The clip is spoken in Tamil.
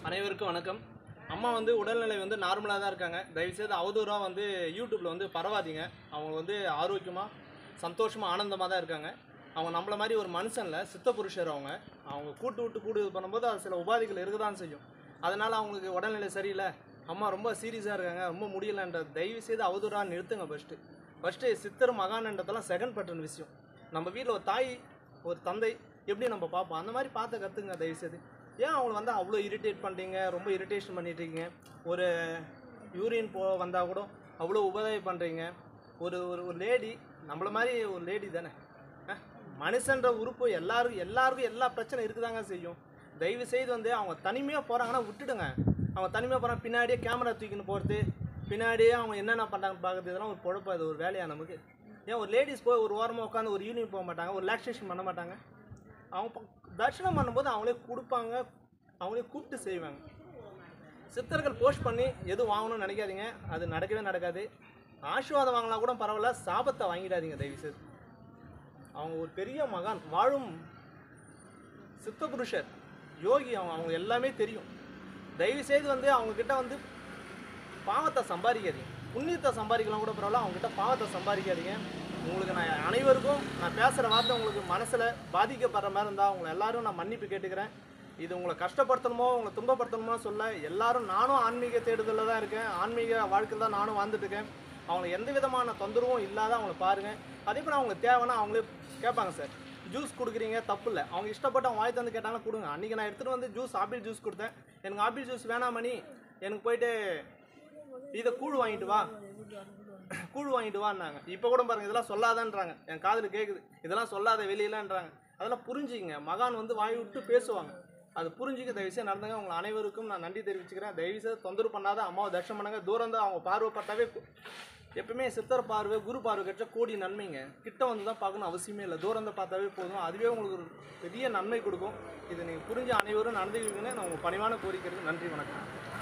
அனைவருக்கும் வணக்கம் அம்மா வந்து உடல்நிலை வந்து நார்மலாக தான் இருக்காங்க தயவுசெய்து அவதூறாக வந்து யூடியூப்பில் வந்து பரவாதீங்க அவங்க வந்து ஆரோக்கியமாக சந்தோஷமாக ஆனந்தமாக தான் இருக்காங்க அவங்க நம்மள மாதிரி ஒரு மனுஷன்ல சித்த புருஷர் அவங்க அவங்க கூட்டு விட்டு கூடு இது பண்ணும்போது அது சில உபாதைகள் இருக்க தான் செய்யும் அதனால் அவங்களுக்கு உடல்நிலை சரியில்லை அம்மா ரொம்ப சீரியஸாக இருக்காங்க ரொம்ப முடியலன்ற தயவு செய்து அவதூறாக நிறுத்துங்க ஃபஸ்ட்டு ஃபஸ்ட்டு சித்தர் மகானன்றதெல்லாம் செகண்ட் பட்டன் விஷயம் நம்ம வீட்டில் ஒரு தாய் ஒரு தந்தை எப்படி நம்ம பார்ப்போம் அந்த மாதிரி பார்த்து கற்றுங்க தயவுசெய்து ஏன் அவங்கள வந்து அவ்வளோ இரிட்டேட் பண்ணுறீங்க ரொம்ப இரிட்டேஷன் பண்ணிட்டு இருக்கீங்க ஒரு யூரின் போ வந்தால் கூட அவ்வளோ உபதவி பண்ணுறீங்க ஒரு ஒரு ஒரு லேடி நம்மள மாதிரி ஒரு லேடி தானே அஹ், மனுஷன்ற உறுப்பு எல்லாருக்கும் எல்லாருக்கும் எல்லா பிரச்சனை இருக்குதாங்க செய்யும் தயவு செய்து வந்து அவங்க தனிமையாக போகிறாங்கன்னா விட்டுடுங்க அவங்க தனிமையாக போகிறாங்க பின்னாடியே கேமரா தூக்கின்னு போகிறது பின்னாடியே அவங்க என்னென்ன பண்ணுறாங்க பார்க்குறது இதெல்லாம் ஒரு பொழப்பு அது ஒரு வேலையா நமக்கு ஏன் ஒரு லேடிஸ் போய் ஒரு ஓரமாக உட்காந்து ஒரு யூனியன் போக மாட்டாங்க ஒரு ரிலாக்ஸேஷன் பண்ண மாட்டாங்க அவங்க ப- தரிசனம் பண்ணும்போது அவங்களே கொடுப்பாங்க அவங்களே கூப்பிட்டு செய்வாங்க சித்தர்கள் போஸ்ட் பண்ணி எதுவும் வாங்கணும்னு நினைக்காதீங்க அது நடக்கவே நடக்காது ஆசீர்வாதம் வாங்கினா கூட பரவாயில்ல சாபத்தை வாங்கிடாதீங்க தயவுசெய்து அவங்க ஒரு பெரிய மகான் வாழும் சித்த புருஷர் யோகி அவங்க அவங்க எல்லாமே தெரியும் தயவு செய்து வந்து அவங்க கிட்ட வந்து பாவத்தை சம்பாதிக்காதீங்க புண்ணியத்தை சம்பாதிக்கலாம் கூட பரவாயில்ல அவங்க கிட்ட பாவத்தை சம்பாதிக்காதீங்க உங்களுக்கு நான் அனைவருக்கும் நான் பேசுகிற வார்த்தை உங்களுக்கு மனசில் பாதிக்கப்படுற மாதிரி இருந்தால் உங்களை எல்லாரும் நான் மன்னிப்பு கேட்டுக்கிறேன் இது உங்களை கஷ்டப்படுத்தணுமோ உங்களை துன்பப்படுத்தணுமோ சொல்ல எல்லாரும் நானும் ஆன்மீக தேடுதலில் தான் இருக்கேன் ஆன்மீக வாழ்க்கையில் தான் நானும் வாழ்ந்துட்டு இருக்கேன் அவங்களுக்கு எந்த விதமான தொந்தரவும் இல்லாத அவங்கள பாருங்கள் அதே போல் அவங்களுக்கு தேவைன்னா அவங்களே கேட்பாங்க சார் ஜூஸ் கொடுக்குறீங்க தப்பு இல்லை அவங்க இஷ்டப்பட்டு அவங்க வாய் தந்து கேட்டாலும் கொடுங்க அன்றைக்கி நான் எடுத்துகிட்டு வந்து ஜூஸ் ஆப்பிள் ஜூஸ் கொடுத்தேன் எனக்கு ஆப்பிள் ஜூஸ் வேணாம் மணி எனக்கு போயிட்டு இதை கூழ் வாங்கிட்டு வா கூழ் வாங்கிட்டு வான்னாங்க இப்போ கூட பாருங்க இதெல்லாம் சொல்லாதன்றாங்க என் காதில் கேட்குது இதெல்லாம் சொல்லாத வெளியிலன்றாங்க அதெல்லாம் புரிஞ்சுங்க மகான் வந்து வாய் விட்டு பேசுவாங்க அது புரிஞ்சுக்க தயவுசெய்து நடந்துங்க உங்களை அனைவருக்கும் நான் நன்றி தெரிவிச்சுக்கிறேன் தயவுசெய்து தொந்தரவு பண்ணாத அம்மாவை தரிசனம் பண்ணுங்க தூரம் தான் அவங்க பார்வை பார்த்தாவே கு- எப்பவுமே சித்தர் பார்வை குரு பார்வை கிடைச்சா கோடி நன்மைங்க கிட்ட வந்து தான் பார்க்கணும் அவசியமே இல்லை தூரம் தான் பார்த்தாவே போதும் அதுவே உங்களுக்கு ஒரு பெரிய நன்மை கொடுக்கும் இதை நீங்கள் புரிஞ்ச அனைவரும் நடந்துக்குவீங்கன்னு நான் உங்கள் பணிவான கோரிக்கிறது நன்றி வணக்கம்